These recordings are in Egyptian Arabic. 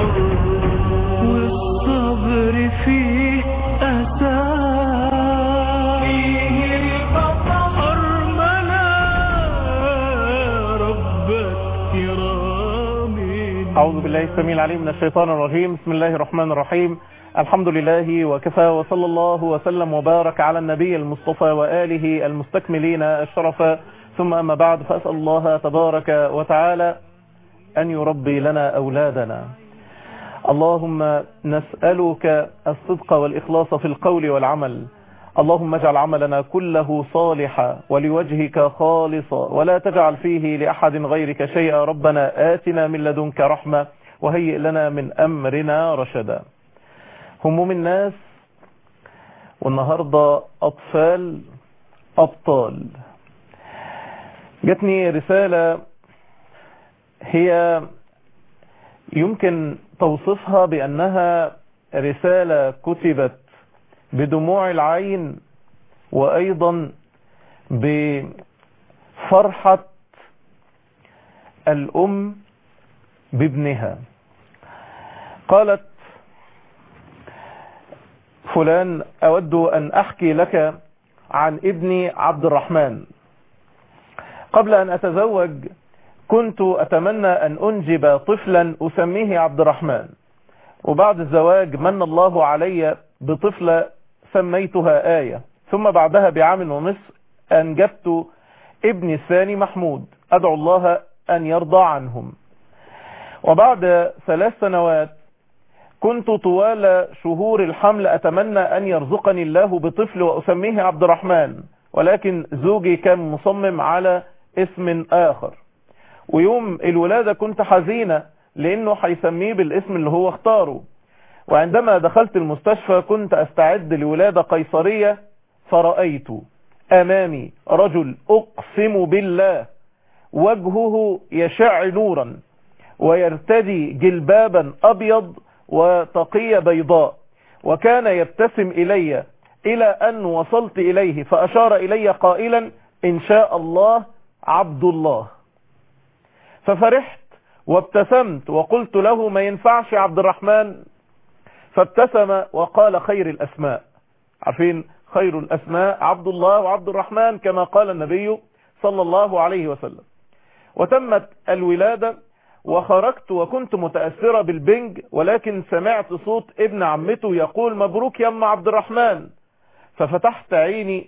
مر والصبر فيه أساس فيه البطل أرمنا ربك كرامي أعوذ بالله السميع العليم من الشيطان الرجيم بسم الله الرحمن الرحيم الحمد لله وكفى وصلى الله وسلم وبارك على النبي المصطفى وآله المستكملين الشرف ثم أما بعد فأسأل الله تبارك وتعالى أن يربي لنا أولادنا اللهم نسألك الصدق والإخلاص في القول والعمل اللهم اجعل عملنا كله صالحا ولوجهك خالصا ولا تجعل فيه لأحد غيرك شيئا ربنا آتنا من لدنك رحمة وهيئ لنا من أمرنا رشدا هموم الناس والنهاردة أطفال أبطال جاتني رسالة هي يمكن توصفها بأنها رسالة كتبت بدموع العين وأيضا بفرحة الأم بابنها قالت فلان أود أن أحكي لك عن ابني عبد الرحمن قبل أن أتزوج كنت أتمنى أن أنجب طفلا أسميه عبد الرحمن وبعد الزواج من الله علي بطفلة سميتها آية ثم بعدها بعام ونصف أنجبت ابني الثاني محمود أدعو الله أن يرضى عنهم وبعد ثلاث سنوات كنت طوال شهور الحمل أتمنى أن يرزقني الله بطفل وأسميه عبد الرحمن ولكن زوجي كان مصمم على اسم آخر ويوم الولادة كنت حزينة لأنه هيسميه بالاسم اللي هو اختاره وعندما دخلت المستشفى كنت أستعد لولادة قيصرية فرأيت أمامي رجل أقسم بالله وجهه يشع نورا ويرتدي جلبابا أبيض وتقية بيضاء وكان يبتسم إلي إلى أن وصلت إليه فأشار إلي قائلا إن شاء الله عبد الله ففرحت وابتسمت وقلت له ما ينفعش عبد الرحمن فابتسم وقال خير الأسماء عارفين خير الأسماء عبد الله وعبد الرحمن كما قال النبي صلى الله عليه وسلم وتمت الولادة وخرجت وكنت متأثرة بالبنج ولكن سمعت صوت ابن عمته يقول مبروك يا ام عبد الرحمن ففتحت عيني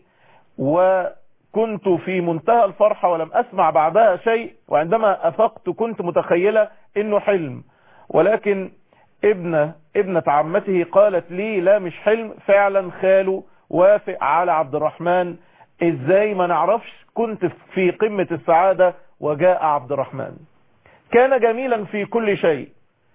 وكنت في منتهى الفرحة ولم أسمع بعدها شيء وعندما أفقت كنت متخيلة إنه حلم ولكن ابنة ابنة عمته قالت لي لا مش حلم فعلا خاله وافق على عبد الرحمن ازاي ما نعرفش كنت في قمة السعادة وجاء عبد الرحمن كان جميلا في كل شيء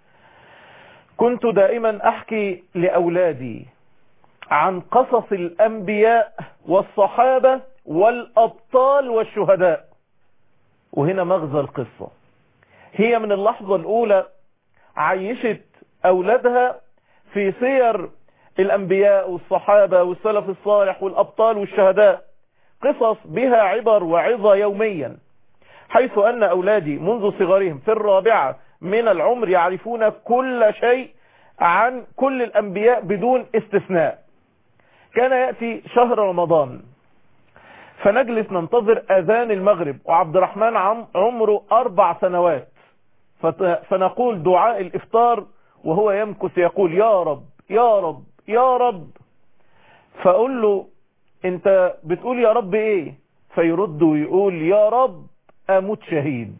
كنت دائما احكي لاولادي عن قصص الانبياء والصحابة والابطال والشهداء وهنا مغزى القصة هي من اللحظة الاولى عيشت اولادها في سير الانبياء والصحابة والسلف الصالح والابطال والشهداء قصص بها عبر وعظة يوميا حيث أن أولادي منذ صغرهم في الرابعة من العمر يعرفون كل شيء عن كل الأنبياء بدون استثناء كان يأتي شهر رمضان فنجلس ننتظر أذان المغرب وعبد الرحمن عمره أربع سنوات فنقول دعاء الإفطار وهو يمكث يقول يا رب يا رب يا رب فأقول له انت بتقول يا رب ايه فيرد ويقول يا رب اموت شهيد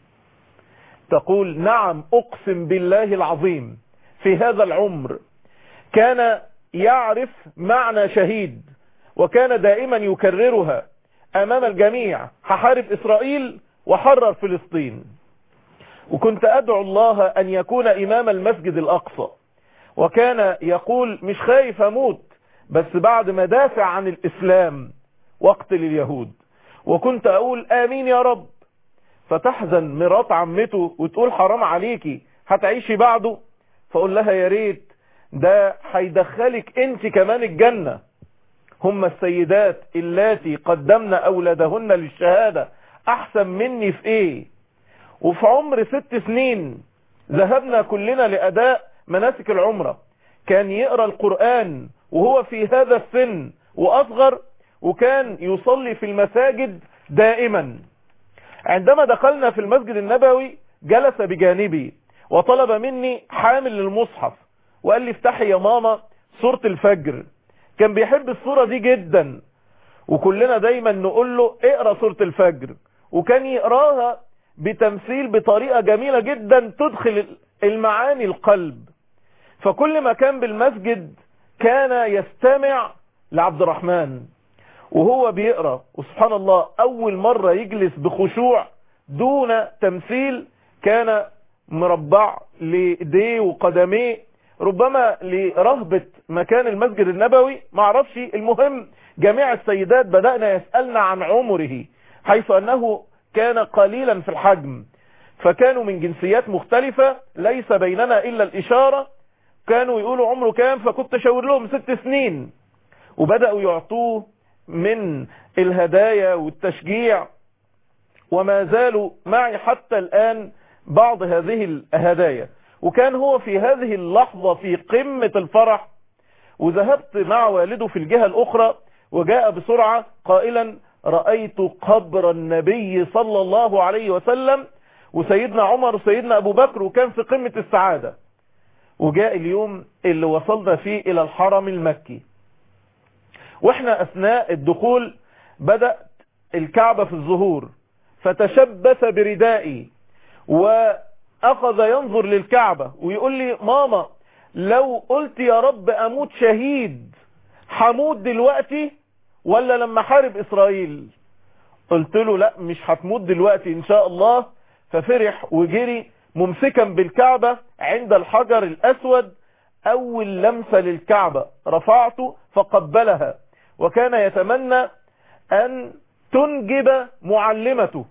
تقول نعم اقسم بالله العظيم في هذا العمر كان يعرف معنى شهيد وكان دائما يكررها امام الجميع هحارب اسرائيل وحرر فلسطين وكنت ادعو الله ان يكون امام المسجد الاقصى وكان يقول مش خايف اموت بس بعد ما دافع عن الاسلام واقتل اليهود وكنت اقول امين يا رب فتحزن مرات عمته وتقول حرام عليكي هتعيشي بعده فاقول لها يا ريت ده هيدخلك انت كمان الجنة هم السيدات اللاتي قدمن اولادهن للشهادة احسن مني في ايه وفي عمر ست سنين ذهبنا كلنا لأداء مناسك العمرة كان يقرأ القرآن وهو في هذا السن وأصغر وكان يصلي في المساجد دائما عندما دخلنا في المسجد النبوي جلس بجانبي وطلب مني حامل للمصحف وقال لي افتحي يا ماما سورة الفجر كان بيحب السورة دي جدا وكلنا دايما نقول له اقرأ سورة الفجر وكان يقراها بتمثيل بطريقة جميلة جدا تدخل المعاني القلب فكل ما كان بالمسجد كان يستمع لعبد الرحمن وهو بيقرأ وسبحان الله أول مرة يجلس بخشوع دون تمثيل كان مربع لإيديه وقدميه ربما لرهبة مكان المسجد النبوي معرفش المهم جميع السيدات بدأنا يسألنا عن عمره حيث أنه كان قليلا في الحجم فكانوا من جنسيات مختلفة ليس بيننا إلا الإشارة كانوا يقولوا عمره كام فكنت أشاور لهم ست سنين وبدأوا يعطوه من الهدايا والتشجيع وما زالوا معي حتى الآن بعض هذه الهدايا وكان هو في هذه اللحظة في قمة الفرح وذهبت مع والده في الجهة الأخرى وجاء بسرعة قائلا رأيت قبر النبي صلى الله عليه وسلم وسيدنا عمر وسيدنا أبو بكر وكان في قمة السعادة وجاء اليوم اللي وصلنا فيه إلى الحرم المكي واحنا أثناء الدخول بدأت الكعبة في الظهور فتشبث بردائي وأخذ ينظر للكعبة ويقول لي ماما لو قلت يا رب أموت شهيد حموت دلوقتي ولا لما حارب إسرائيل قلت له لا مش هتموت دلوقتي إن شاء الله ففرح وجري ممسكا بالكعبة عند الحجر الأسود أول لمسة للكعبة رفعته فقبلها وكان يتمنى أن تنجب معلمته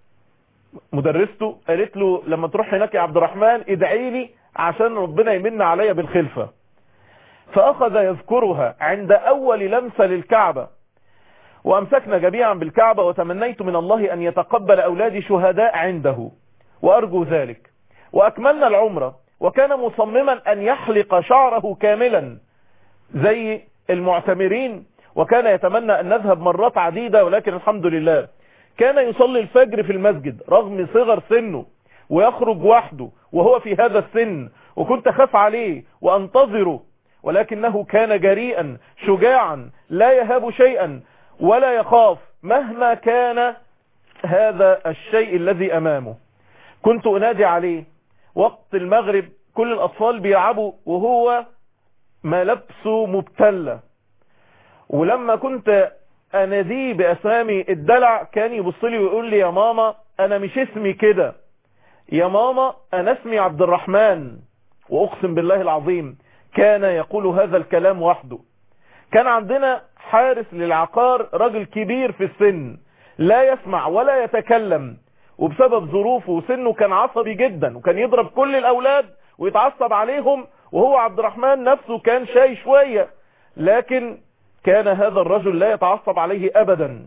مدرسته قالت له لما تروح هناك يا عبد الرحمن ادعي لي عشان ربنا يمن عليا بالخلفة فأخذ يذكرها عند أول لمسة للكعبة وأمسكنا جميعا بالكعبة وتمنيت من الله أن يتقبل أولادي شهداء عنده وأرجو ذلك وأكملنا العمرة وكان مصمما أن يحلق شعره كاملا زي المعتمرين وكان يتمنى أن نذهب مرات عديدة ولكن الحمد لله كان يصلي الفجر في المسجد رغم صغر سنه ويخرج وحده وهو في هذا السن وكنت خاف عليه وأنتظره ولكنه كان جريئا شجاعا لا يهاب شيئا ولا يخاف مهما كان هذا الشيء الذي أمامه كنت أنادي عليه وقت المغرب كل الأطفال بيلعبوا وهو ملبسه مبتلة ولما كنت أناديه بأسامي الدلع كان يبص لي ويقول لي يا ماما أنا مش اسمي كده يا ماما أنا اسمي عبد الرحمن وأقسم بالله العظيم كان يقول هذا الكلام وحده كان عندنا حارس للعقار رجل كبير في السن لا يسمع ولا يتكلم وبسبب ظروفه وسنه كان عصبي جدا وكان يضرب كل الأولاد ويتعصب عليهم وهو عبد الرحمن نفسه كان شاي شوية لكن كان هذا الرجل لا يتعصب عليه أبدا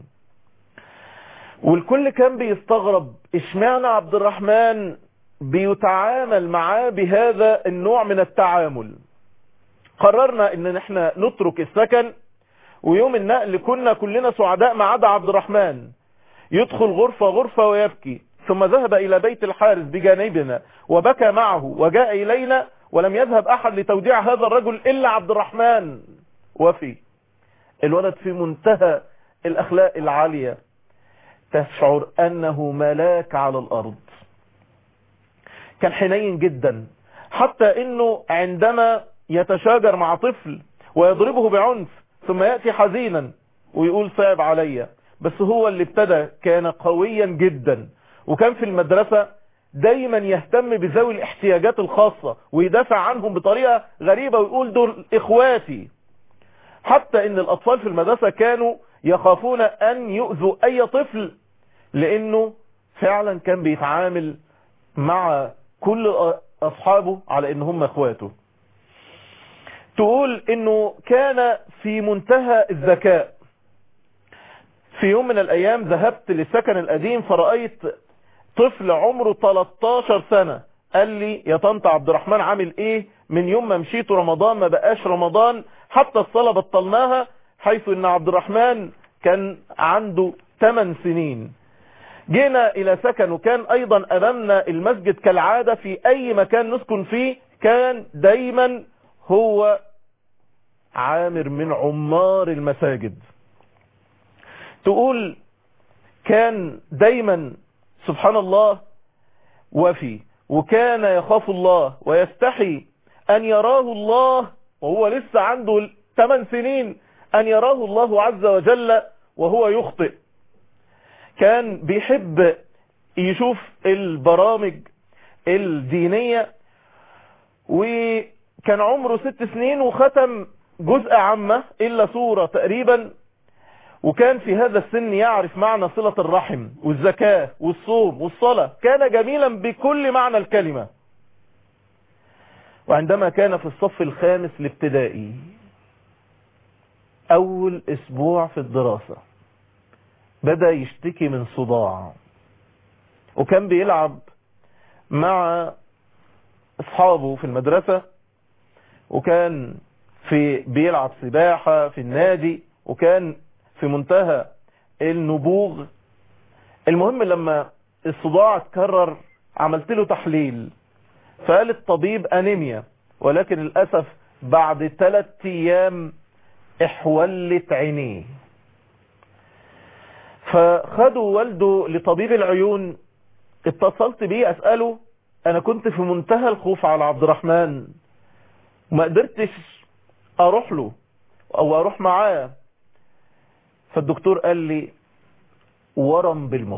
والكل كان بيستغرب اشمعنى عبد الرحمن بيتعامل معاه بهذا النوع من التعامل قررنا ان احنا نترك السكن ويوم النقل كنا كلنا سعداء ما عدا عبد الرحمن يدخل غرفة غرفة ويبكي ثم ذهب إلى بيت الحارس بجانبنا وبكى معه وجاء إلينا ولم يذهب أحد لتوديع هذا الرجل إلا عبد الرحمن وفي الولد في منتهى الأخلاق العالية تشعر أنه ملاك على الأرض كان حنين جدا حتى أنه عندما يتشاجر مع طفل ويضربه بعنف ثم يأتي حزينا ويقول صعب عليا بس هو اللي ابتدى كان قويا جدا وكان في المدرسة دايما يهتم بذوي الاحتياجات الخاصة ويدافع عنهم بطريقة غريبة ويقول دول اخواتي حتى ان الاطفال في المدرسة كانوا يخافون ان يؤذوا اي طفل لانه فعلا كان بيتعامل مع كل اصحابه على ان هم اخواته تقول انه كان في منتهى الذكاء في يوم من الايام ذهبت للسكن القديم فرأيت طفل عمره 13 سنة قال لي يا طنط عبد الرحمن عامل ايه من يوم ما مشيت رمضان ما بقاش رمضان حتى الصلاة بطلناها حيث ان عبد الرحمن كان عنده 8 سنين جينا الى سكن وكان ايضا امامنا المسجد كالعادة في اي مكان نسكن فيه كان دايما هو عامر من عمار المساجد تقول كان دايما سبحان الله وفي وكان يخاف الله ويستحي أن يراه الله وهو لسه عنده 8 سنين أن يراه الله عز وجل وهو يخطئ كان بيحب يشوف البرامج الدينية وكان عمره ست سنين وختم جزء عامة إلا سورة تقريبا وكان في هذا السن يعرف معنى صلة الرحم والزكاة والصوم والصلاة كان جميلا بكل معنى الكلمة وعندما كان في الصف الخامس الابتدائي أول أسبوع في الدراسة بدأ يشتكي من صداع وكان بيلعب مع أصحابه في المدرسة وكان في بيلعب سباحة في النادي وكان في منتهى النبوغ المهم لما الصداع اتكرر عملت له تحليل فقال الطبيب انيميا ولكن للأسف بعد ثلاث ايام احولت عينيه فخدوا والده لطبيب العيون اتصلت بيه اسأله انا كنت في منتهى الخوف على عبد الرحمن وما قدرتش اروح له او اروح معاه فالدكتور قال لي ورم بالمخ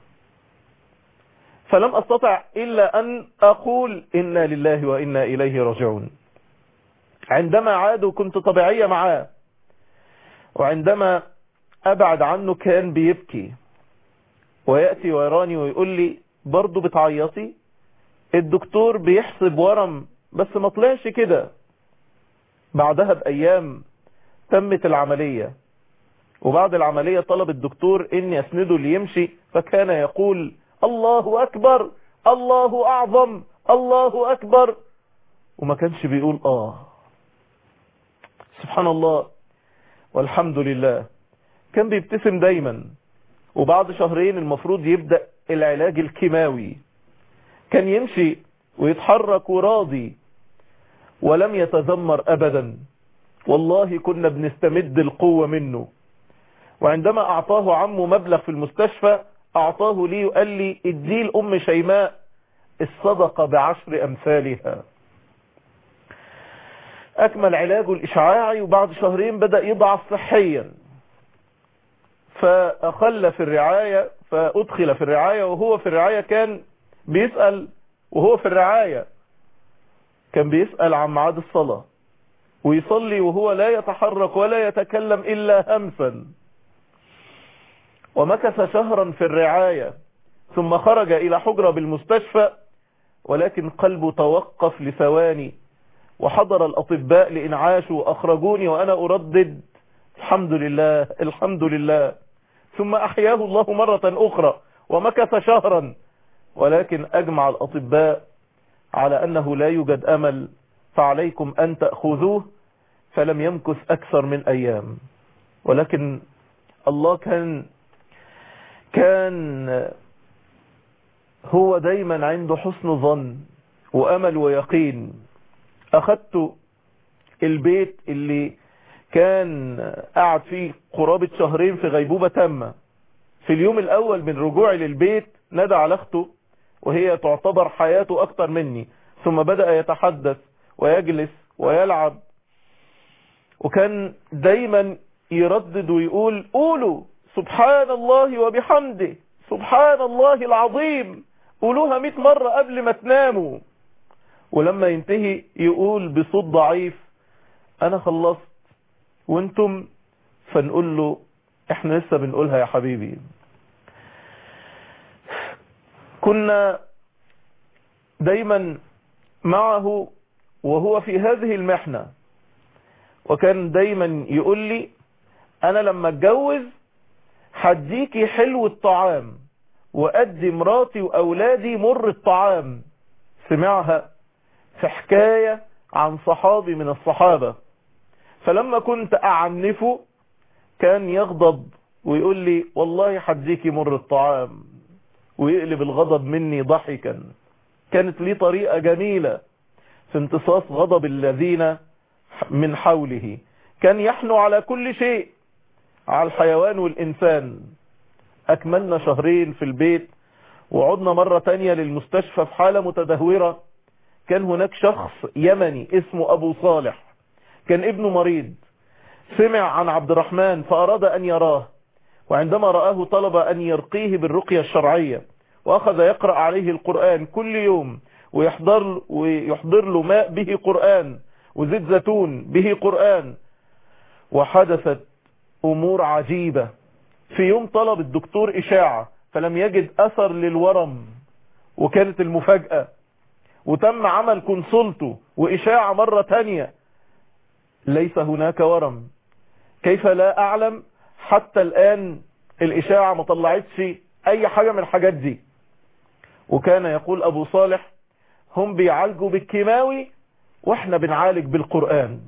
فلم استطع الا ان اقول انا لله وانا اليه راجعون عندما عادوا كنت طبيعية معاه وعندما ابعد عنه كان بيبكي ويأتي ويراني ويقول لي برضو بتعيطي الدكتور بيحسب ورم بس ما طلعش كده بعدها بأيام تمت العملية وبعد العملية طلب الدكتور اني اسنده ليمشي فكان يقول الله اكبر الله اعظم الله اكبر وما كانش بيقول اه سبحان الله والحمد لله كان بيبتسم دايما وبعد شهرين المفروض يبدأ العلاج الكيماوي كان يمشي ويتحرك وراضي ولم يتذمر ابدا والله كنا بنستمد القوة منه وعندما اعطاه عمه مبلغ في المستشفى اعطاه لي وقال لي اديه لام شيماء الصدقة بعشر امثالها اكمل علاجه الاشعاعي وبعد شهرين بدأ يضعف صحيا فاخل في الرعاية فادخل في الرعاية وهو في الرعاية كان بيسأل وهو في الرعاية كان بيسأل عن ميعاد الصلاة ويصلي وهو لا يتحرك ولا يتكلم إلا همسا ومكث شهرا في الرعاية ثم خرج إلى حجرة بالمستشفى ولكن قلبه توقف لثواني وحضر الأطباء لإنعاشه وأخرجوني وأنا أردد الحمد لله الحمد لله ثم أحياه الله مرة أخرى ومكث شهرا ولكن أجمع الأطباء على أنه لا يوجد أمل فعليكم أن تأخذوه فلم يمكث أكثر من أيام ولكن الله كان كان هو دايما عنده حسن ظن وأمل ويقين أخذت البيت اللي كان قاعد فيه قرابة شهرين في غيبوبة تامة في اليوم الأول من رجوعي للبيت ندى على أخته وهي تعتبر حياته أكتر مني ثم بدأ يتحدث ويجلس ويلعب وكان دايما يردد ويقول قولوا سبحان الله وبحمده سبحان الله العظيم قولوها مئة مرة قبل ما تناموا ولما ينتهي يقول بصوت ضعيف انا خلصت وانتم فنقول له احنا لسه بنقولها يا حبيبي كنا دايما معه وهو في هذه المحنة وكان دايما يقول لي انا لما اتجوز هديكي حلو الطعام وادي مراتي واولادي مر الطعام سمعها في حكاية عن صحابي من الصحابة فلما كنت أعنفه كان يغضب ويقول لي والله حديكي مر الطعام ويقلب الغضب مني ضحكا كانت لي طريقة جميلة في امتصاص غضب الذين من حوله كان يحنو على كل شيء على الحيوان والإنسان أكملنا شهرين في البيت وعدنا مرة تانية للمستشفى في حالة متدهورة كان هناك شخص يمني اسمه أبو صالح كان ابنه مريض سمع عن عبد الرحمن فأراد أن يراه وعندما رآه طلب أن يرقيه بالرقية الشرعية وأخذ يقرأ عليه القرآن كل يوم ويحضر, ويحضر له ماء به قرآن وزيت زيتون به قرآن وحدثت أمور عجيبة في يوم طلب الدكتور إشاعة فلم يجد أثر للورم وكانت المفاجأة وتم عمل كونسولته وإشاعة مرة تانية ليس هناك ورم كيف لا أعلم حتى الآن الإشاعة ما طلعتش أي حاجة من الحاجات دي وكان يقول أبو صالح هم بيعالجوا بالكيماوي واحنا بنعالج بالقرآن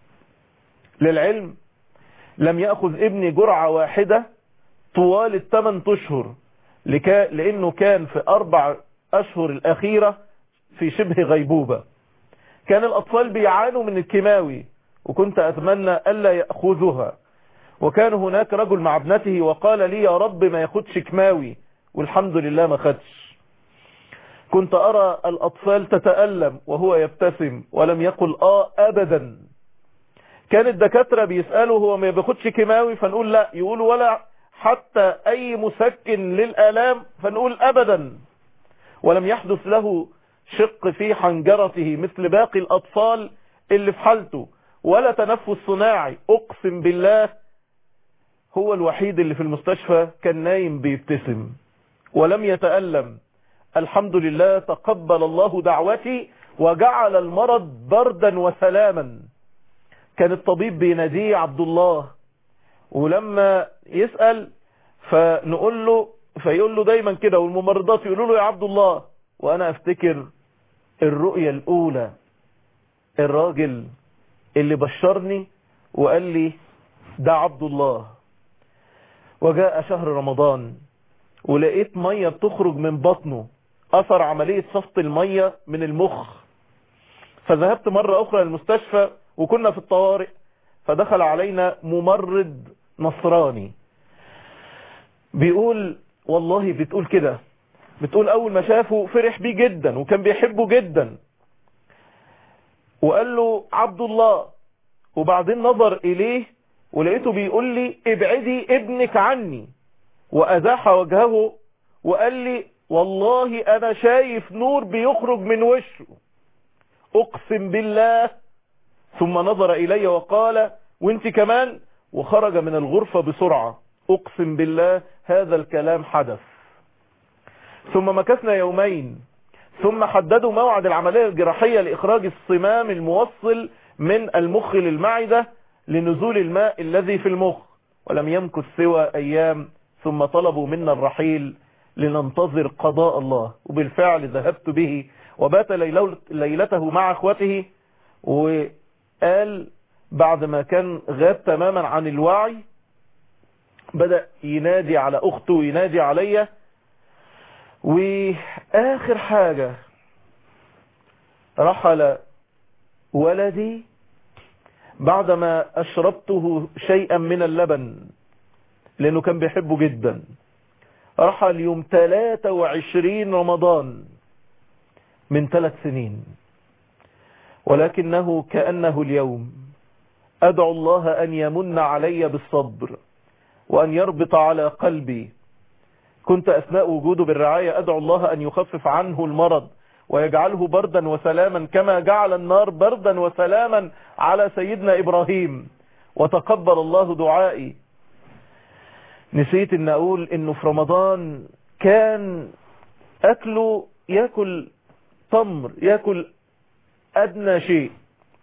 للعلم لم يأخذ ابني جرعة واحدة طوال الثمان أشهر لكا لأنه كان في أربع أشهر الأخيرة في شبه غيبوبة كان الأطفال بيعانوا من الكيماوي وكنت أتمنى ألا يأخذها وكان هناك رجل مع ابنته وقال لي يا رب ما ياخدش كيماوي والحمد لله ما خدش كنت أرى الأطفال تتألم وهو يبتسم ولم يقل آه أبدا كان الدكاترة بيسألوا هو ما بياخدش كيماوي فنقول لا يقولوا ولا حتى أي مسكن للآلام فنقول أبدا ولم يحدث له شق في حنجرته مثل باقي الأطفال اللي في حالته ولا تنفس صناعي أقسم بالله هو الوحيد اللي في المستشفى كان نايم بيبتسم ولم يتألم الحمد لله تقبل الله دعوتي وجعل المرض بردا وسلاما كان الطبيب بيناديه عبد الله ولما يسأل فنقول له فيقول له دايما كده والممرضات يقولوا له يا عبد الله وانا افتكر الرؤية الاولى الراجل اللي بشرني وقال لي ده عبد الله وجاء شهر رمضان ولقيت مية بتخرج من بطنه اثر عملية صفط المية من المخ فذهبت مرة اخرى للمستشفى وكنا في الطوارئ فدخل علينا ممرض نصراني بيقول والله بتقول كده بتقول اول ما شافه فرح بيه جدا وكان بيحبه جدا وقال له عبد الله وبعدين نظر اليه ولقيته بيقول لي ابعدي ابنك عني وازاح وجهه وقال لي والله انا شايف نور بيخرج من وشه اقسم بالله ثم نظر الي وقال وانت كمان وخرج من الغرفة بسرعة اقسم بالله هذا الكلام حدث ثم مكثنا يومين ثم حددوا موعد العملية الجراحية لإخراج الصمام الموصل من المخ للمعدة لنزول الماء الذي في المخ ولم يمكث سوى أيام ثم طلبوا منا الرحيل لننتظر قضاء الله وبالفعل ذهبت به وبات ليلته مع اخوته وقال بعد ما كان غاب تماما عن الوعي بدأ ينادي على أخته وينادي عليا وآخر حاجة رحل ولدي بعدما أشربته شيئا من اللبن لأنه كان بيحبه جدا رحل يوم 23 رمضان من ثلاث سنين ولكنه كأنه اليوم أدعو الله أن يمن علي بالصبر وأن يربط على قلبي كنت أثناء وجوده بالرعاية أدعو الله أن يخفف عنه المرض ويجعله بردا وسلاما كما جعل النار بردا وسلاما على سيدنا إبراهيم وتقبل الله دعائي نسيت ان اقول انه في رمضان كان اكله ياكل تمر ياكل ادنى شيء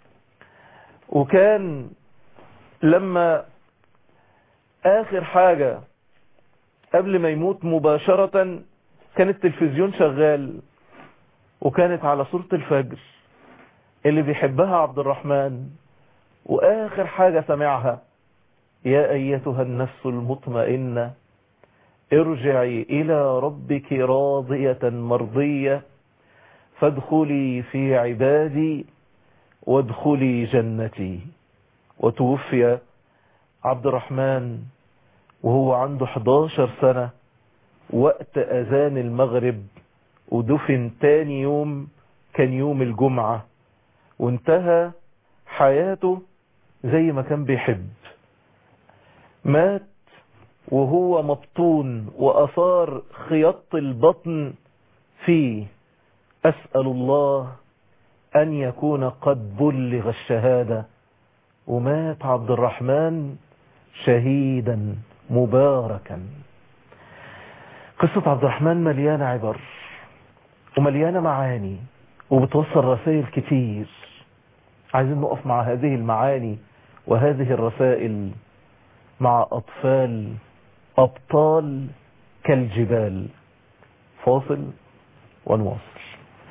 وكان لما اخر حاجة قبل ما يموت مباشرة كان التلفزيون شغال وكانت على سورة الفجر اللي بيحبها عبد الرحمن وآخر حاجة سمعها يا أيتها النفس المطمئنة ارجعي إلى ربك راضية مرضية فادخلي في عبادي وادخلي جنتي وتوفي عبد الرحمن وهو عنده 11 سنة وقت أذان المغرب ودفن تاني يوم كان يوم الجمعة وانتهى حياته زي ما كان بيحب مات وهو مبطون وأثار خياط البطن فيه أسأل الله أن يكون قد بلغ الشهادة ومات عبد الرحمن شهيدا مباركا قصة عبد الرحمن مليانة عبر ومليانة معاني وبتوصل رسائل كتير عايزين نقف مع هذه المعاني وهذه الرسائل مع أطفال أبطال كالجبال فاصل ونواصل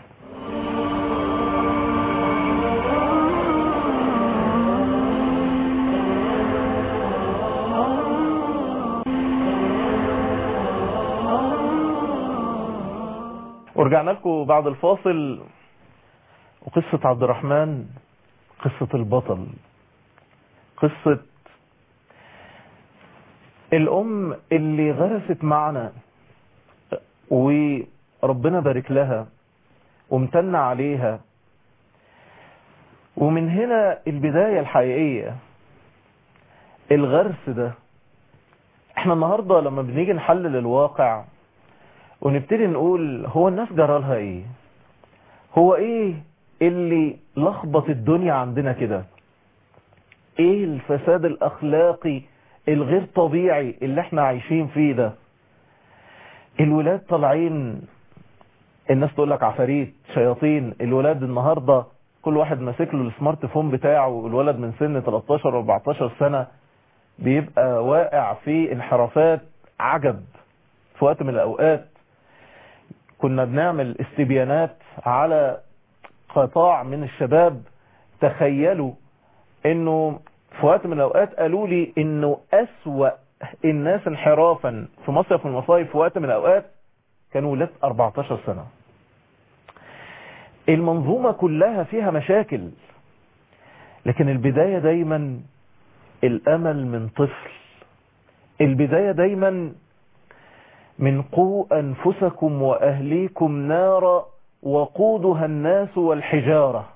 ورجعنا لكم بعد الفاصل وقصة عبد الرحمن قصة البطل قصة الأم اللي غرست معنا وربنا بارك لها وامتن عليها ومن هنا البداية الحقيقية الغرس ده احنا النهاردة لما بنيجي نحلل الواقع ونبتدي نقول هو الناس جرالها ايه هو ايه اللي لخبط الدنيا عندنا كده ايه الفساد الاخلاقي الغير طبيعي اللي احنا عايشين فيه ده الولاد طالعين الناس تقول لك عفاريت شياطين الولاد النهاردة كل واحد ماسك له السمارت فون بتاعه والولد من سن 13 و 14 سنة بيبقى واقع في انحرافات عجب في وقت من الاوقات كنا بنعمل استبيانات على قطاع من الشباب تخيلوا انه في وقت من الاوقات قالوا لي انه اسوأ الناس انحرافا في مصيف من المصايف في وقت من الاوقات كانوا ولاد 14 سنة المنظومة كلها فيها مشاكل لكن البداية دايما الامل من طفل البداية دايما من قوا أنفسكم وأهليكم نارا وقودها الناس والحجارة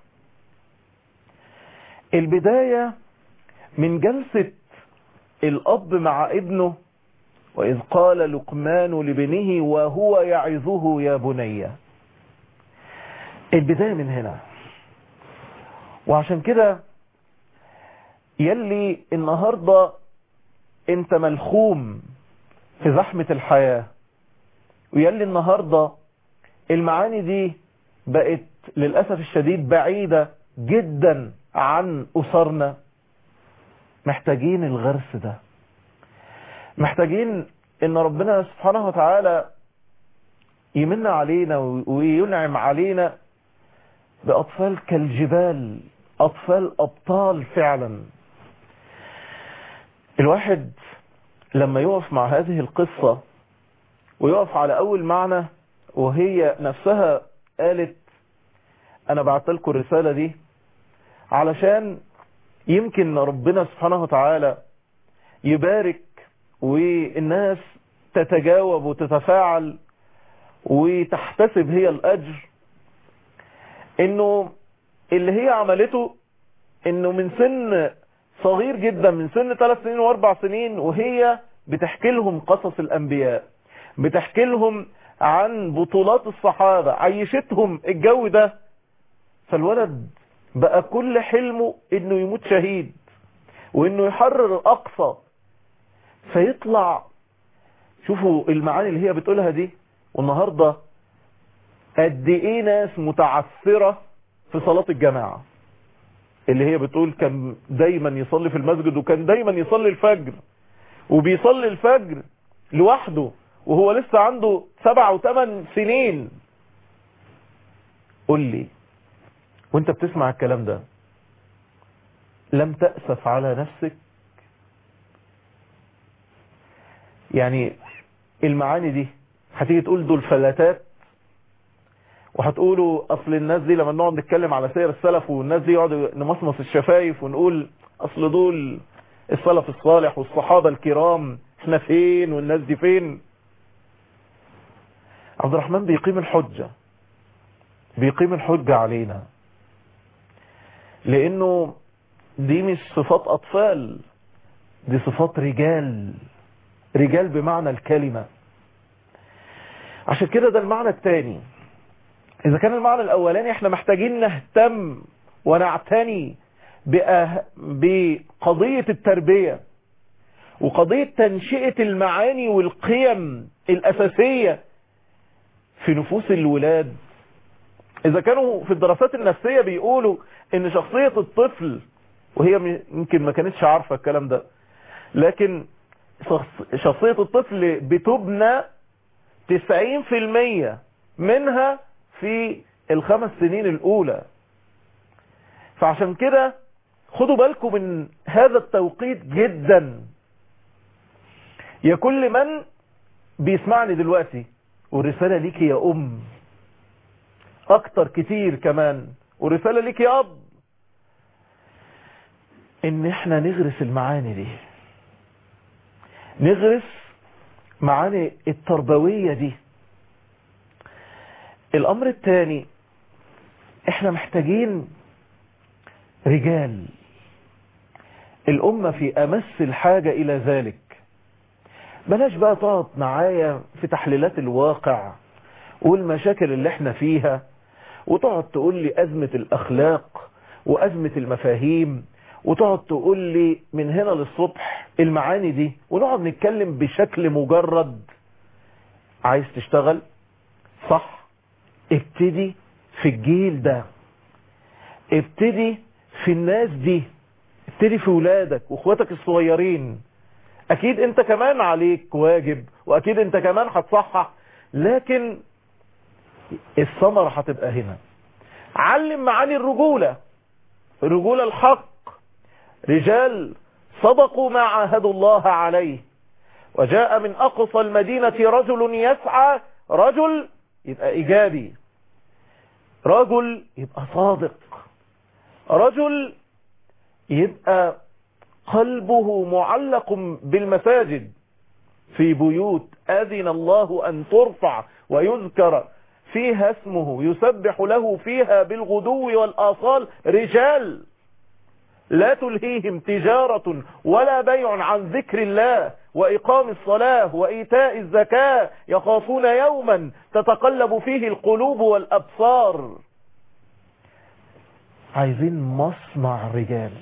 البداية من جلسة الأب مع ابنه وإذ قال لقمان لابنه وهو يعظه يا بني البداية من هنا وعشان كده يلي النهاردة انت ملخوم في زحمة الحياة ويلي النهاردة المعاني دي بقت للأسف الشديد بعيدة جدا عن أسرنا محتاجين الغرس ده محتاجين ان ربنا سبحانه وتعالى يمن علينا وينعم علينا بأطفال كالجبال أطفال أبطال فعلا الواحد لما يقف مع هذه القصة ويقف على أول معنى وهي نفسها قالت أنا بعت لكم الرسالة دي علشان يمكن ربنا سبحانه وتعالى يبارك والناس تتجاوب وتتفاعل وتحتسب هي الأجر انه اللي هي عملته انه من سن صغير جدا من سن ثلاث سنين واربع سنين وهي بتحكي لهم قصص الانبياء بتحكي لهم عن بطولات الصحابة عيشتهم الجو ده فالولد بقى كل حلمه انه يموت شهيد وانه يحرر الاقصى فيطلع شوفوا المعاني اللي هي بتقولها دي والنهاردة قد ايه ناس متعثرة في صلاة الجماعة اللي هي بتقول كان دايما يصلي في المسجد وكان دايما يصلي الفجر وبيصلي الفجر لوحده وهو لسه عنده سبع وثمان سنين قل لي وانت بتسمع الكلام ده لم تأسف على نفسك يعني المعاني دي هتيجي تقول دول فلاتات وهتقولوا اصل الناس دي لما نقعد نتكلم على سير السلف والناس دي يقعدوا نمصمص الشفايف ونقول اصل دول السلف الصالح والصحابة الكرام احنا فين والناس دي فين عبد الرحمن بيقيم الحجة بيقيم الحجة علينا لانه دي مش صفات اطفال دي صفات رجال رجال بمعنى الكلمة عشان كده ده المعنى الثاني اذا كان المعنى الاولاني احنا محتاجين نهتم ونعتني بأه... بقضية التربية وقضية تنشئة المعاني والقيم الأساسية في نفوس الولاد إذا كانوا في الدراسات النفسية بيقولوا إن شخصية الطفل وهي يمكن ما كانتش عارفة الكلام ده لكن شخصية الطفل بتبنى 90% منها في الخمس سنين الأولى فعشان كده خدوا بالكم من هذا التوقيت جدا يا كل من بيسمعني دلوقتي والرسالة ليك يا أم أكتر كتير كمان ورسالة ليك يا أب إن إحنا نغرس المعاني دي نغرس معاني التربوية دي الأمر الثاني إحنا محتاجين رجال الأمة في أمس الحاجة إلى ذلك بلاش بقى تقعد معايا في تحليلات الواقع والمشاكل اللي احنا فيها وتقعد تقول لي أزمة الأخلاق وأزمة المفاهيم وتقعد تقول لي من هنا للصبح المعاني دي ونقعد نتكلم بشكل مجرد عايز تشتغل صح ابتدي في الجيل ده ابتدي في الناس دي ابتدي في ولادك واخواتك الصغيرين اكيد انت كمان عليك واجب واكيد انت كمان هتصحح لكن الثمرة هتبقى هنا علم معاني الرجولة الرجولة الحق رجال صدقوا ما عاهدوا الله عليه وجاء من أقصى المدينة رجل يسعى رجل يبقى إيجابي رجل يبقى صادق رجل يبقى قلبه معلق بالمساجد في بيوت أذن الله أن ترفع ويذكر فيها اسمه يسبح له فيها بالغدو والآصال رجال لا تلهيهم تجارة ولا بيع عن ذكر الله وإقام الصلاة وإيتاء الزكاة يخافون يوما تتقلب فيه القلوب والأبصار عايزين مصنع رجال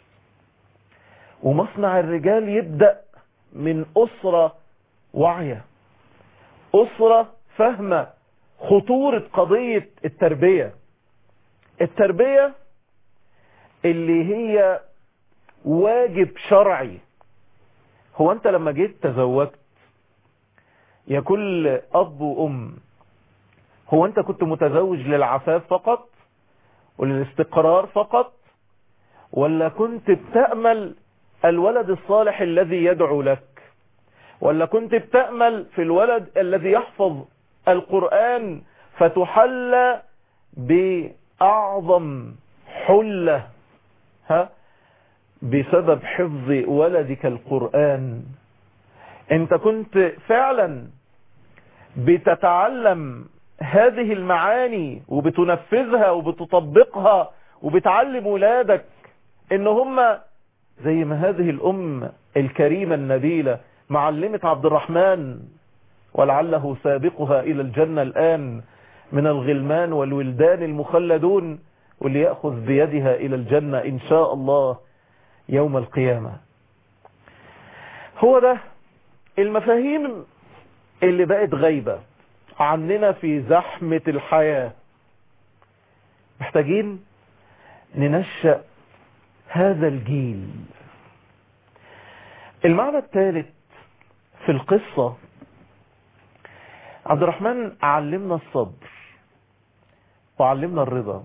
ومصنع الرجال يبدأ من أسرة واعية أسرة فاهمة خطورة قضية التربية التربية اللي هي واجب شرعي هو انت لما جيت تزوجت يا كل اب وام هو انت كنت متزوج للعفاف فقط وللاستقرار فقط ولا كنت بتأمل الولد الصالح الذي يدعو لك ولا كنت بتأمل في الولد الذي يحفظ القرآن فتحلى بأعظم حلة ها بسبب حفظ ولدك القرآن انت كنت فعلا بتتعلم هذه المعاني وبتنفذها وبتطبقها وبتعلم ولادك ان هم زي ما هذه الام الكريمة النبيلة معلمة عبد الرحمن ولعله سابقها الى الجنة الان من الغلمان والولدان المخلدون واللي يأخذ بيدها الى الجنة ان شاء الله يوم القيامة هو ده المفاهيم اللي بقت غايبة عننا في زحمة الحياة محتاجين ننشأ هذا الجيل المعنى الثالث في القصة عبد الرحمن علمنا الصبر وعلمنا الرضا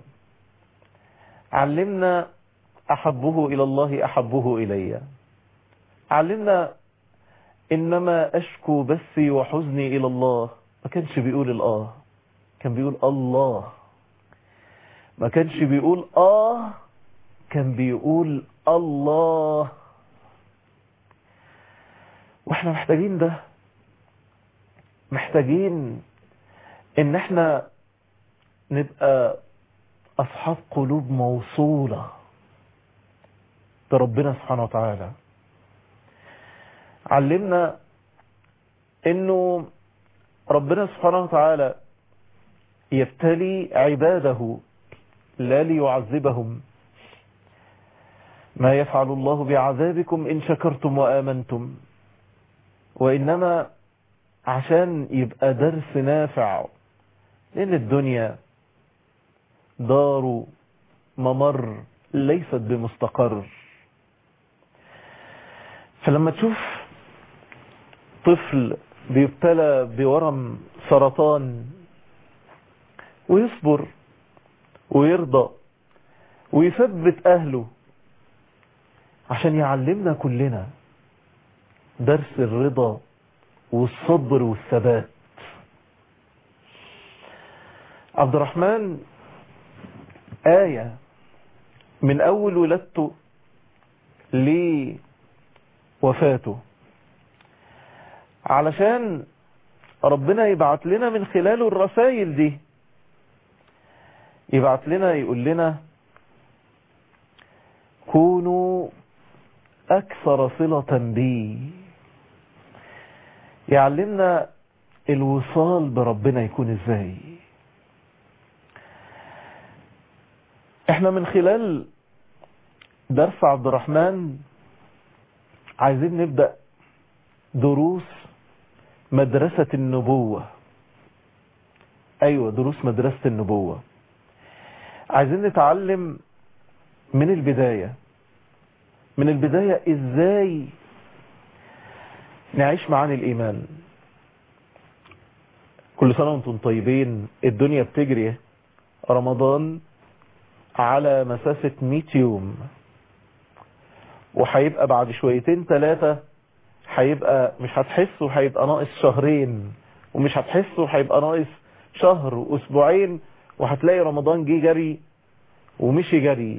علمنا أحبه إلى الله أحبه إلي علمنا إنما أشكو بثي وحزني إلى الله ما كانش بيقول الآه كان بيقول الله ما كانش بيقول آه كان بيقول الله واحنا محتاجين ده محتاجين ان احنا نبقى اصحاب قلوب موصولة بربنا سبحانه وتعالى علمنا انه ربنا سبحانه وتعالى يبتلي عباده لا ليعذبهم ما يفعل الله بعذابكم إن شكرتم وآمنتم وإنما عشان يبقى درس نافع لأن الدنيا دار ممر ليست بمستقر فلما تشوف طفل بيبتلى بورم سرطان ويصبر ويرضى ويثبت أهله عشان يعلمنا كلنا درس الرضا والصبر والثبات عبد الرحمن آية من أول ولادته لوفاته علشان ربنا يبعت لنا من خلاله الرسائل دي يبعت لنا يقول لنا كونوا أكثر صلة بي يعلمنا الوصال بربنا يكون ازاي احنا من خلال درس عبد الرحمن عايزين نبدأ دروس مدرسة النبوة ايوه دروس مدرسة النبوة عايزين نتعلم من البداية من البداية ازاي نعيش معاني الايمان كل سنة وانتم طيبين الدنيا بتجري رمضان على مسافة 100 يوم وهيبقى بعد شويتين ثلاثة هيبقى مش هتحسوا هيبقى ناقص شهرين ومش هتحسوا هيبقى ناقص شهر واسبوعين وهتلاقي رمضان جه جري ومشي جري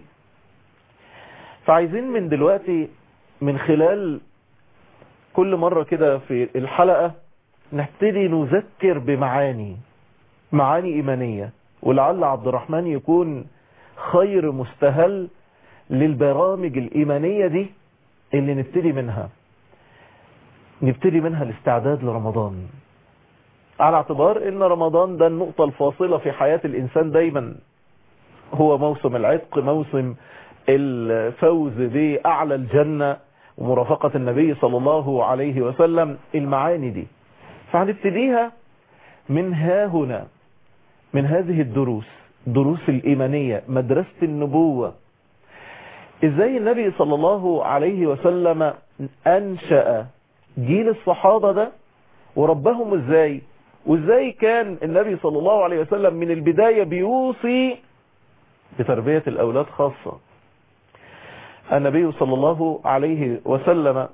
فعايزين من دلوقتي من خلال كل مرة كده في الحلقة نبتدي نذكر بمعاني معاني إيمانية ولعل عبد الرحمن يكون خير مستهل للبرامج الإيمانية دي اللي نبتدي منها نبتدي منها الاستعداد لرمضان على اعتبار ان رمضان ده النقطة الفاصلة في حياة الانسان دايما هو موسم العتق موسم الفوز بأعلى الجنة ومرافقة النبي صلى الله عليه وسلم المعاني دي فهنبتديها من ها هنا من هذه الدروس دروس الإيمانية مدرسة النبوة ازاي النبي صلى الله عليه وسلم أنشأ جيل الصحابة ده وربهم ازاي وازاي كان النبي صلى الله عليه وسلم من البداية بيوصي بتربية الأولاد خاصة النبي صلى الله عليه وسلم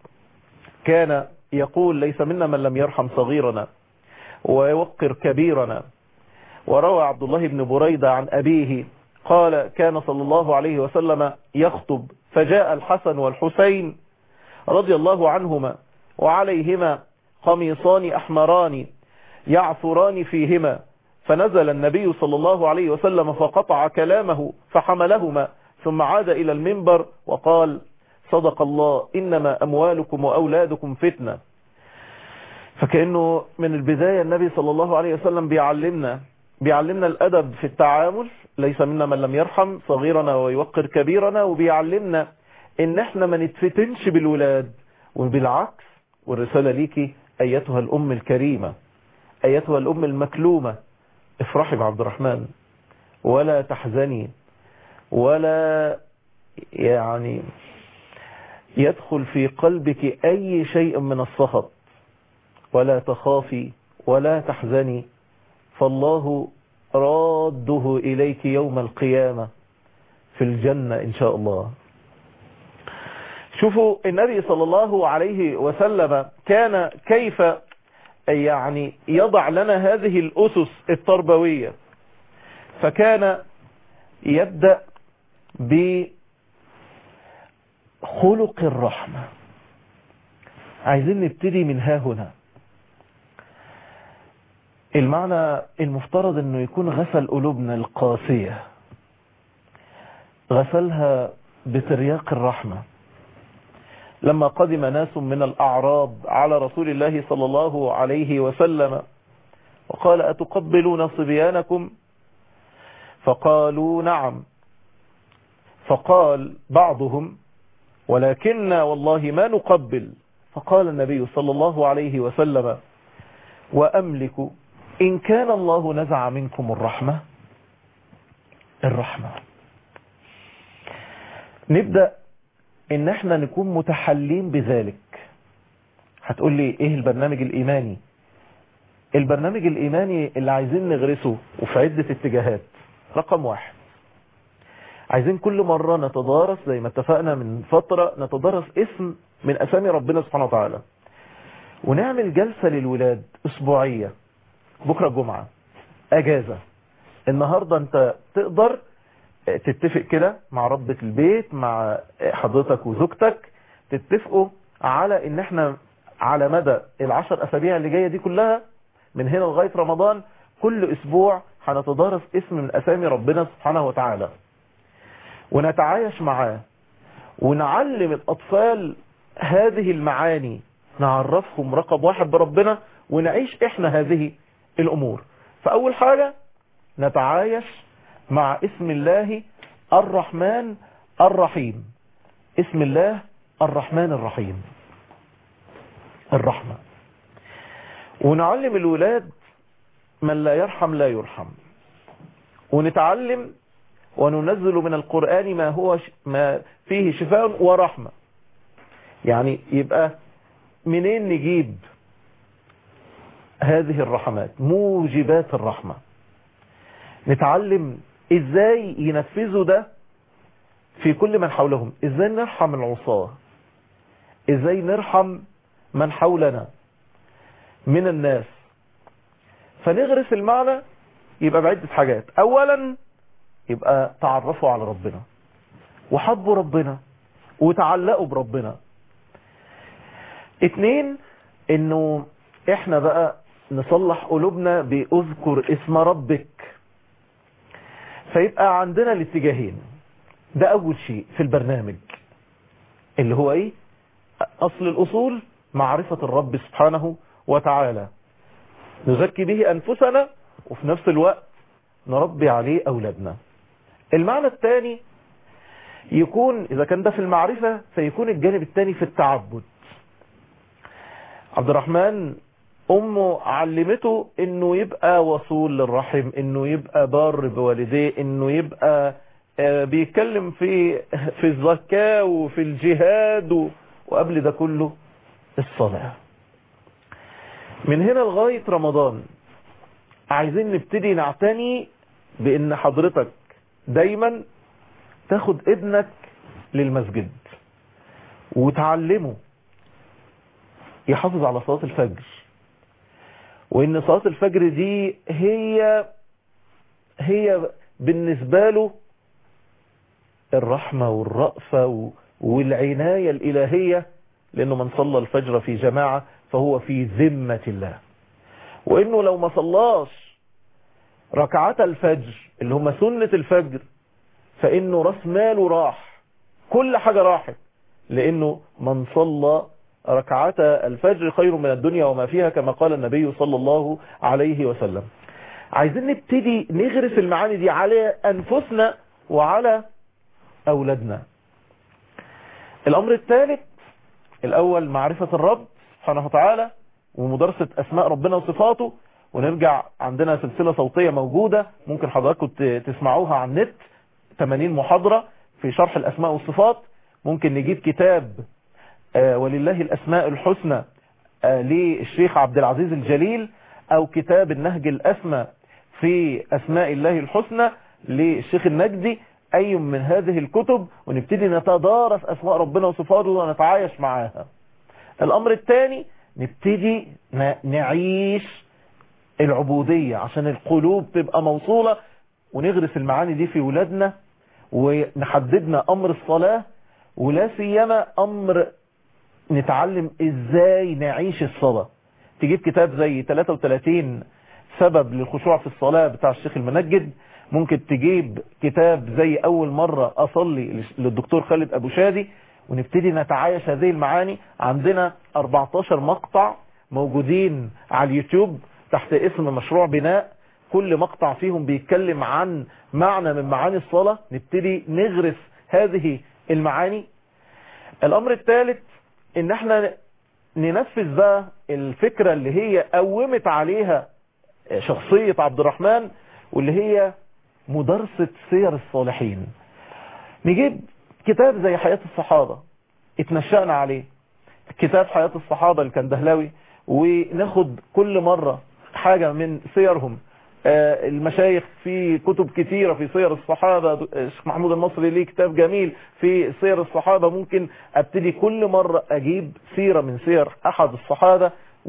كان يقول ليس منا من لم يرحم صغيرنا ويوقر كبيرنا وروى عبد الله بن بريدة عن أبيه قال كان صلى الله عليه وسلم يخطب فجاء الحسن والحسين رضي الله عنهما وعليهما قميصان أحمران يعثران فيهما فنزل النبي صلى الله عليه وسلم فقطع كلامه فحملهما ثم عاد إلى المنبر وقال صدق الله إنما أموالكم وأولادكم فتنة فكأنه من البداية النبي صلى الله عليه وسلم بيعلمنا بيعلمنا الأدب في التعامل ليس منا من لم يرحم صغيرنا ويوقر كبيرنا وبيعلمنا ان احنا ما نتفتنش بالولاد وبالعكس والرسالة ليكي ايتها الام الكريمة ايتها الام المكلومة افرحي بعبد الرحمن ولا تحزني ولا يعني يدخل في قلبك اي شيء من السخط ولا تخافي ولا تحزني فالله راده إليك يوم القيامة في الجنة إن شاء الله شوفوا النبي صلى الله عليه وسلم كان كيف يعني يضع لنا هذه الأسس التربوية فكان يبدأ بخلق الرحمة عايزين نبتدي من ها هنا المعنى المفترض انه يكون غسل قلوبنا القاسية غسلها بترياق الرحمة لما قدم ناس من الأعراب على رسول الله صلى الله عليه وسلم وقال أتقبلون صبيانكم فقالوا نعم فقال بعضهم ولكن والله ما نقبل فقال النبي صلى الله عليه وسلم وأملك إن كان الله نزع منكم الرحمة الرحمة نبدأ ان احنا نكون متحلين بذلك هتقول لي ايه البرنامج الايماني البرنامج الايماني اللي عايزين نغرسه وفي عدة اتجاهات رقم واحد عايزين كل مرة نتدارس زي ما اتفقنا من فترة نتدارس اسم من اسامي ربنا سبحانه وتعالى ونعمل جلسة للولاد اسبوعية بكرة الجمعة اجازة النهاردة انت تقدر تتفق كده مع ربة البيت مع حضرتك وزوجتك تتفقوا على ان احنا على مدى العشر اسابيع اللي جاية دي كلها من هنا لغاية رمضان كل اسبوع هنتدارس اسم من اسامي ربنا سبحانه وتعالى ونتعايش معاه ونعلم الاطفال هذه المعاني نعرفهم رقم واحد بربنا ونعيش احنا هذه الامور فاول حاجة نتعايش مع اسم الله الرحمن الرحيم اسم الله الرحمن الرحيم الرحمة ونعلم الولاد من لا يرحم لا يرحم ونتعلم وننزل من القرآن ما هو ش... ما فيه شفاء ورحمة يعني يبقى منين نجيب هذه الرحمات موجبات الرحمة نتعلم ازاي ينفذوا ده في كل من حولهم ازاي نرحم العصاة ازاي نرحم من حولنا من الناس فنغرس المعنى يبقى بعدة حاجات اولا يبقى تعرفوا على ربنا وحبوا ربنا وتعلقوا بربنا اتنين انه احنا بقى نصلح قلوبنا باذكر اسم ربك فيبقى عندنا الاتجاهين ده اول شيء في البرنامج اللي هو ايه اصل الاصول معرفة الرب سبحانه وتعالى نزكي به انفسنا وفي نفس الوقت نربي عليه اولادنا المعنى الثاني يكون اذا كان ده في المعرفة فيكون الجانب الثاني في التعبد عبد الرحمن امه علمته انه يبقى وصول للرحم انه يبقى بار بوالديه انه يبقى بيتكلم في في الزكاة وفي الجهاد وقبل ده كله الصلاة من هنا لغاية رمضان عايزين نبتدي نعتني بان حضرتك دايما تاخد ابنك للمسجد وتعلمه يحافظ على صلاة الفجر وان صلاة الفجر دي هي هي بالنسبة له الرحمة والرأفة والعناية الإلهية لأنه من صلى الفجر في جماعة فهو في ذمة الله وإنه لو ما صلاش ركعات الفجر اللي هم سنة الفجر فإنه راس ماله راح كل حاجة راحت لأنه من صلى ركعات الفجر خير من الدنيا وما فيها كما قال النبي صلى الله عليه وسلم عايزين نبتدي نغرس المعاني دي على أنفسنا وعلى أولادنا الأمر الثالث الأول معرفة الرب سبحانه وتعالى ومدرسة أسماء ربنا وصفاته ونرجع عندنا سلسلة صوتية موجودة ممكن حضراتكم تسمعوها على النت 80 محاضرة في شرح الأسماء والصفات ممكن نجيب كتاب آه ولله الأسماء الحسنى آه للشيخ عبد العزيز الجليل أو كتاب النهج الأسمى في أسماء الله الحسنى للشيخ النجدي أي من هذه الكتب ونبتدي نتدارس أسماء ربنا وصفاته ونتعايش معاها الأمر الثاني نبتدي نعيش العبودية عشان القلوب تبقى موصولة ونغرس المعاني دي في ولادنا ونحددنا أمر الصلاة ولا سيما أمر نتعلم إزاي نعيش الصلاة تجيب كتاب زي 33 سبب للخشوع في الصلاة بتاع الشيخ المنجد ممكن تجيب كتاب زي أول مرة أصلي للدكتور خالد أبو شادي ونبتدي نتعايش هذه المعاني عندنا 14 مقطع موجودين على اليوتيوب تحت اسم مشروع بناء كل مقطع فيهم بيتكلم عن معنى من معاني الصلاة نبتدي نغرس هذه المعاني الأمر الثالث ان احنا ننفذ بقى الفكرة اللي هي قومت عليها شخصية عبد الرحمن واللي هي مدرسة سير الصالحين نجيب كتاب زي حياة الصحابة اتنشأنا عليه كتاب حياة الصحابة الكندهلاوي وناخد كل مرة حاجة من سيرهم المشايخ في كتب كثيرة في سير الصحابة الشيخ محمود المصري ليه كتاب جميل في سير الصحابة ممكن ابتدي كل مرة اجيب سيرة من سير احد الصحابة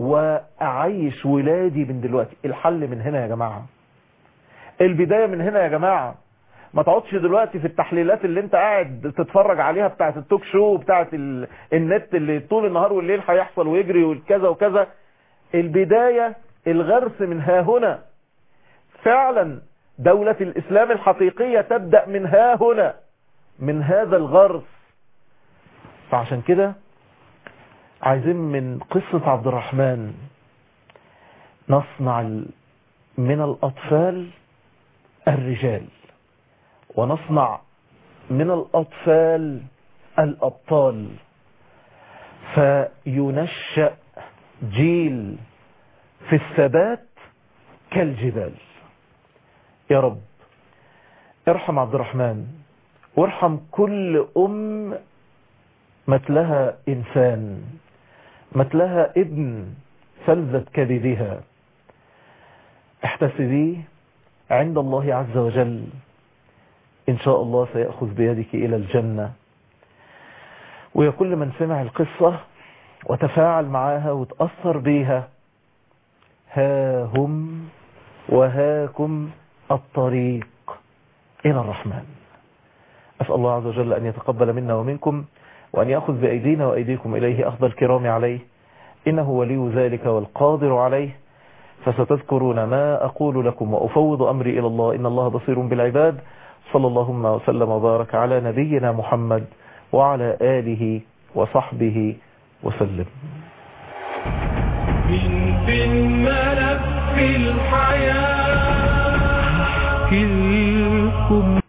واعيش ولادي من دلوقتي الحل من هنا يا جماعة البداية من هنا يا جماعة ما تقعدش دلوقتي في التحليلات اللي انت قاعد تتفرج عليها بتاعت التوك شو بتاعت النت اللي طول النهار والليل هيحصل ويجري وكذا وكذا البداية الغرس من ها هنا فعلا دولة الإسلام الحقيقية تبدأ من ها هنا من هذا الغرس فعشان كده عايزين من قصة عبد الرحمن نصنع من الأطفال الرجال ونصنع من الأطفال الأبطال فينشأ جيل في الثبات كالجبال يا رب ارحم عبد الرحمن وارحم كل أم مثلها إنسان مثلها ابن فلذت كبدها احتسبيه عند الله عز وجل إن شاء الله سيأخذ بيدك إلى الجنة ويا كل من سمع القصة وتفاعل معاها وتأثر بيها ها هم وهاكم الطريق إلى الرحمن أسأل الله عز وجل أن يتقبل منا ومنكم وأن يأخذ بأيدينا وأيديكم إليه أخذ الكرام عليه إنه ولي ذلك والقادر عليه فستذكرون ما أقول لكم وأفوض أمري إلى الله إن الله بصير بالعباد صلى اللهم وسلم وبارك على نبينا محمد وعلى آله وصحبه وسلم من في الملف الحياة كلكم